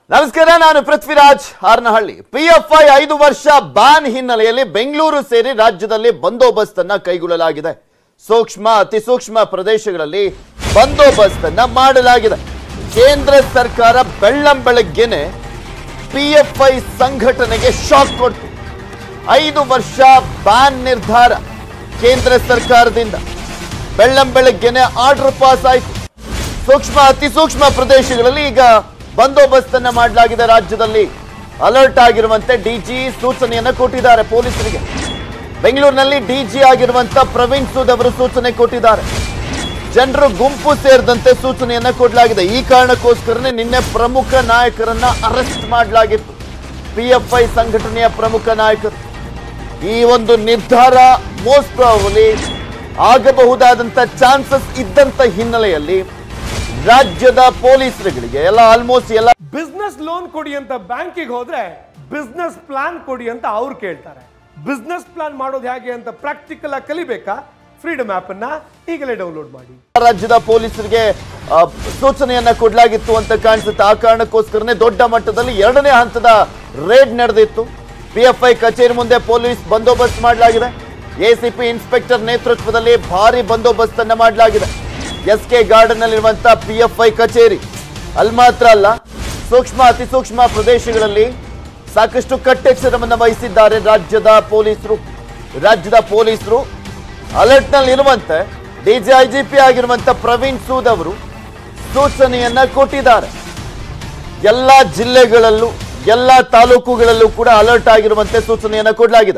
ನಮಸ್ಕಾರ ನಾನು ಪೃಥ್ವಿರಾಜ್ ಹಾರನಹಳ್ಳಿ ಪಿಎಫ್ಐ ಐದು ವರ್ಷ ಬ್ಯಾನ್ ಹಿನ್ನೆಲೆಯಲ್ಲಿ ಬೆಂಗಳೂರು ಸೇರಿ ರಾಜ್ಯದಲ್ಲಿ ಬಂದೋಬಸ್ತ್ ಅನ್ನ ಕೈಗೊಳ್ಳಲಾಗಿದೆ ಸೂಕ್ಷ್ಮ ಅತಿ ಸೂಕ್ಷ್ಮ ಪ್ರದೇಶಗಳಲ್ಲಿ ಬಂದೋಬಸ್ತ್ ಅನ್ನ ಮಾಡಲಾಗಿದೆ ಕೇಂದ್ರ ಸರ್ಕಾರ ಬೆಳ್ಳಂ ಬೆಳಗ್ಗೆನೆ ಪಿಎಫ್ಐ ಸಂಘಟನೆಗೆ ಶಾಕ್ ಕೊಟ್ಟು ಐದು ವರ್ಷ ಬ್ಯಾನ್ ನಿರ್ಧಾರ ಕೇಂದ್ರ ಸರ್ಕಾರದಿಂದ ಬೆಳ್ಳಂ ಬೆಳಗ್ಗೆನೆ ಆರ್ಡರ್ ಪಾಸ್ ಆಯಿತು ಸೂಕ್ಷ್ಮ ಅತಿ ಸೂಕ್ಷ್ಮ ಪ್ರದೇಶಗಳಲ್ಲಿ ಈಗ ಬಂದೋಬಸ್ತ್ ಅನ್ನ ಮಾಡಲಾಗಿದೆ ರಾಜ್ಯದಲ್ಲಿ ಅಲರ್ಟ್ ಆಗಿರುವಂತೆ ಡಿಜಿ ಸೂಚನೆಯನ್ನ ಕೊಟ್ಟಿದ್ದಾರೆ ಪೊಲೀಸರಿಗೆ ಬೆಂಗಳೂರಿನಲ್ಲಿ ಡಿಜಿ ಆಗಿರುವಂತ ಪ್ರವೀಣ್ ಸೂದ್ ಅವರು ಸೂಚನೆ ಕೊಟ್ಟಿದ್ದಾರೆ ಜನರು ಗುಂಪು ಸೇರಿದಂತೆ ಸೂಚನೆಯನ್ನ ಕೊಡಲಾಗಿದೆ ಈ ಕಾರಣಕ್ಕೋಸ್ಕರನೇ ನಿನ್ನೆ ಪ್ರಮುಖ ನಾಯಕರನ್ನ ಅರೆಸ್ಟ್ ಮಾಡಲಾಗಿತ್ತು ಪಿಎಫ್ಐ ಸಂಘಟನೆಯ ಪ್ರಮುಖ ನಾಯಕರು ಈ ಒಂದು ನಿರ್ಧಾರ ಮೋಸ್ಟ್ ಪ್ರಾಬಲಿ ಆಗಬಹುದಾದಂತ ಚಾನ್ಸಸ್ ಇದ್ದಂತ ಹಿನ್ನೆಲೆಯಲ್ಲಿ ರಾಜ್ಯದ ಪೊಲೀಸರುಗಳಿಗೆ ಎಲ್ಲ ಆಲ್ಮೋಸ್ಟ್ ಎಲ್ಲ ಬಿಸ್ನೆಸ್ ಲೋನ್ ಕೊಡಿ ಅಂತ ಬ್ಯಾಂಕಿಗೆ ಹೋದ್ರೆ ಬಿಸ್ನೆಸ್ ಪ್ಲಾನ್ ಕೊಡಿ ಅಂತ ಅವ್ರು ಕೇಳ್ತಾರೆ ಬಿಸ್ನೆಸ್ ಪ್ಲಾನ್ ಮಾಡೋದು ಹೇಗೆ ಅಂತ ಪ್ರಾಕ್ಟಿಕಲ್ ಆಗಿ ಕಲಿಬೇಕಾ ಫ್ರೀಡಮ್ ಆಪ್ ಅನ್ನ ಈಗಲೇ ಡೌನ್ಲೋಡ್ ಮಾಡಿ ರಾಜ್ಯದ ಪೊಲೀಸರಿಗೆ ಆ, ಸೂಚನೆಯನ್ನ ಕೊಡಲಾಗಿತ್ತು ಅಂತ ಕಾಣಿಸುತ್ತೆ ಆ ಕಾರಣಕ್ಕೋಸ್ಕರನೇ ದೊಡ್ಡ ಮಟ್ಟದಲ್ಲಿ ಎರಡನೇ ಹಂತದ ರೇಡ್ ನಡೆದಿತ್ತು ಪಿಎಫ್ಐ ಕಚೇರಿ ಮುಂದೆ ಪೊಲೀಸ್ ಬಂದೋಬಸ್ತ್ ಮಾಡಲಾಗಿದೆ ಎಸಿಪಿ ಇನ್ಸ್ಪೆಕ್ಟರ್ ನೇತೃತ್ವದಲ್ಲಿ ಭಾರಿ ಬಂದೋಬಸ್ತ್ ಅನ್ನ ಮಾಡಲಾಗಿದೆ ಎಸ್ ಕೆ ಗಾರ್ಡನ್ ನಲ್ಲಿರುವಂತಹ ಪಿಎಫ್ಐ ಕಚೇರಿ ಅಲ್ಲಿ ಮಾತ್ರ ಅಲ್ಲ ಸೂಕ್ಷ್ಮ ಅತಿ ಸೂಕ್ಷ್ಮ ಪ್ರದೇಶಗಳಲ್ಲಿ ಸಾಕಷ್ಟು ಕಟ್ಟೆಚ್ಚರವನ್ನು ವಹಿಸಿದ್ದಾರೆ ರಾಜ್ಯದ ಪೊಲೀಸರು ರಾಜ್ಯದ ಪೊಲೀಸರು ಅಲರ್ಟ್ ನಲ್ಲಿ ಇರುವಂತೆ ಡಿಜಿಐಜಿಪಿ ಆಗಿರುವಂತ ಪ್ರವೀಣ್ ಸೂದ್ ಅವರು ಸೂಚನೆಯನ್ನ ಕೊಟ್ಟಿದ್ದಾರೆ ಎಲ್ಲ ಜಿಲ್ಲೆಗಳಲ್ಲೂ ಎಲ್ಲ ತಾಲೂಕುಗಳಲ್ಲೂ ಕೂಡ ಅಲರ್ಟ್ ಆಗಿರುವಂತೆ ಸೂಚನೆಯನ್ನ ಕೊಡಲಾಗಿದೆ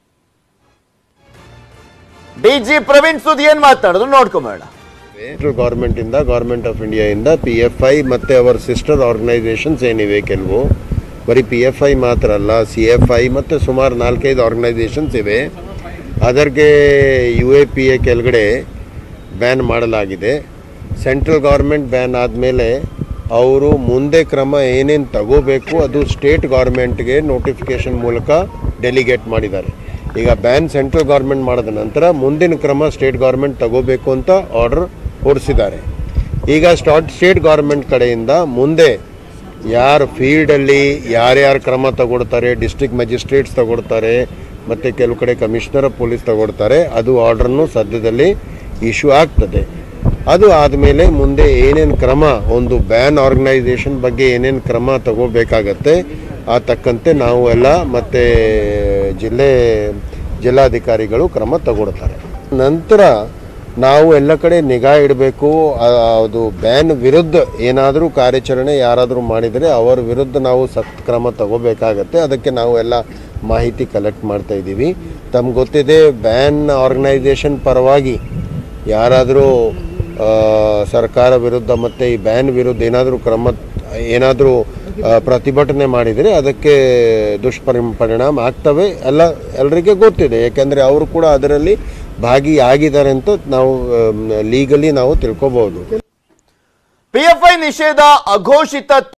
ಡಿಜಿ ಪ್ರವೀಣ್ ಸೂದ್ ಏನ್ ಮಾತಾಡಿದ್ರು ನೋಡ್ಕೊಂಬೇಡ ಸೆಂಟ್ರಲ್ ಗೌರ್ಮೆಂಟ್ ಇಂದ ಗೌರ್ಮೆಂಟ್ ಆಫ್ ಇಂಡಿಯಾ ಇಂದ ಪಿ ಎಫ್ ಐ ಮತ್ತು ಅವರ ಸಿಸ್ಟರ್ ಆರ್ಗನೈಸೇಷನ್ಸ್ ಏನಿವೆ ಕೆಲವು ಬರೀ ಪಿ ಎಫ್ ಐ ಮಾತ್ರ ಅಲ್ಲ ಸಿ ಎಫ್ ಐ ಮತ್ತು ಸುಮಾರು ನಾಲ್ಕೈದು ಆರ್ಗನೈಸೇಷನ್ಸ್ ಇವೆ ಅದಕ್ಕೆ ಯು ಎ ಪಿ ಎ ಕೆಳಗಡೆ ಬ್ಯಾನ್ ಮಾಡಲಾಗಿದೆ ಸೆಂಟ್ರಲ್ ಗೌರ್ಮೆಂಟ್ ಬ್ಯಾನ್ ಆದಮೇಲೆ ಅವರು ಮುಂದೆ ಕ್ರಮ ಏನೇನು ತಗೋಬೇಕು ಅದು ಸ್ಟೇಟ್ ಗೌರ್ಮೆಂಟ್ಗೆ ನೋಟಿಫಿಕೇಶನ್ ಮೂಲಕ ಡೆಲಿಗೇಟ್ ಮಾಡಿದ್ದಾರೆ ಈಗ ಬ್ಯಾನ್ ಸೆಂಟ್ರಲ್ ಗೌರ್ಮೆಂಟ್ ಮಾಡಿದ ನಂತರ ಮುಂದಿನ ಕ್ರಮ ಸ್ಟೇಟ್ ಗೌರ್ಮೆಂಟ್ ತಗೋಬೇಕು ಅಂತ ಆರ್ಡರ್ ಹೊರಡಿಸಿದ್ದಾರೆ ಈಗ ಸ್ಟಾಟ್ ಸ್ಟೇಟ್ ಗೌರ್ಮೆಂಟ್ ಕಡೆಯಿಂದ ಮುಂದೆ ಯಾರು ಫೀಲ್ಡಲ್ಲಿ ಯಾರ್ಯಾರು ಕ್ರಮ ತಗೊಳ್ತಾರೆ ಡಿಸ್ಟ್ರಿಕ್ಟ್ ಮ್ಯಾಜಿಸ್ಟ್ರೇಟ್ಸ್ ತಗೊಳ್ತಾರೆ ಮತ್ತು ಕೆಲವು ಕಡೆ ಕಮಿಷನರ್ ಆಫ್ ಪೊಲೀಸ್ ತಗೊಳ್ತಾರೆ ಅದು ಆರ್ಡ್ರನ್ನು ಸದ್ಯದಲ್ಲಿ ಇಶ್ಯೂ ಆಗ್ತದೆ ಅದು ಆದಮೇಲೆ ಮುಂದೆ ಏನೇನು ಕ್ರಮ ಒಂದು ಬ್ಯಾನ್ ಆರ್ಗನೈಸೇಷನ್ ಬಗ್ಗೆ ಏನೇನು ಕ್ರಮ ತಗೋಬೇಕಾಗತ್ತೆ ಆ ತಕ್ಕಂತೆ ನಾವು ಎಲ್ಲ ಮತ್ತು ಜಿಲ್ಲೆ ಜಿಲ್ಲಾಧಿಕಾರಿಗಳು ಕ್ರಮ ತಗೊಳ್ತಾರೆ ನಂತರ ನಾವು ಎಲ್ಲ ಕಡೆ ನಿಗಾ ಇಡಬೇಕು ಅದು ಬ್ಯಾನ್ ವಿರುದ್ಧ ಏನಾದರೂ ಕಾರ್ಯಾಚರಣೆ ಯಾರಾದರೂ ಮಾಡಿದರೆ ಅವರ ವಿರುದ್ಧ ನಾವು ಸಖತ್ ಕ್ರಮ ತಗೋಬೇಕಾಗತ್ತೆ ಅದಕ್ಕೆ ನಾವು ಎಲ್ಲ ಮಾಹಿತಿ ಕಲೆಕ್ಟ್ ಮಾಡ್ತಾ ಇದ್ದೀವಿ ತಮ್ಗೆ ಗೊತ್ತಿದೆ ಬ್ಯಾನ್ ಆರ್ಗನೈಸೇಷನ್ ಪರವಾಗಿ ಯಾರಾದರೂ ಆ, ಸರ್ಕಾರ ವಿರುದ್ಧ ಮತ್ತು ಈ ಬ್ಯಾನ್ ವಿರುದ್ಧ ಏನಾದರೂ ಕ್ರಮ ಏನಾದರೂ ಪ್ರತಿಭಟನೆ ಮಾಡಿದರೆ ಅದಕ್ಕೆ ದುಷ್ಪರಿ ಪರಿಣಾಮ ಆಗ್ತವೆ ಎಲ್ಲ ಎಲ್ಲರಿಗೆ ಗೊತ್ತಿದೆ ಯಾಕೆಂದರೆ ಅವರು ಕೂಡ ಅದರಲ್ಲಿ ಭಾಗಿಯಾಗಿದ್ದಾರೆ ಅಂತ ನಾವು ಲೀಗಲಿ ನಾವು ತಿಳ್ಕೊಬೋದು ಪಿಎಫ್ಐ ನಿಷೇಧ ಅಘೋಷಿತ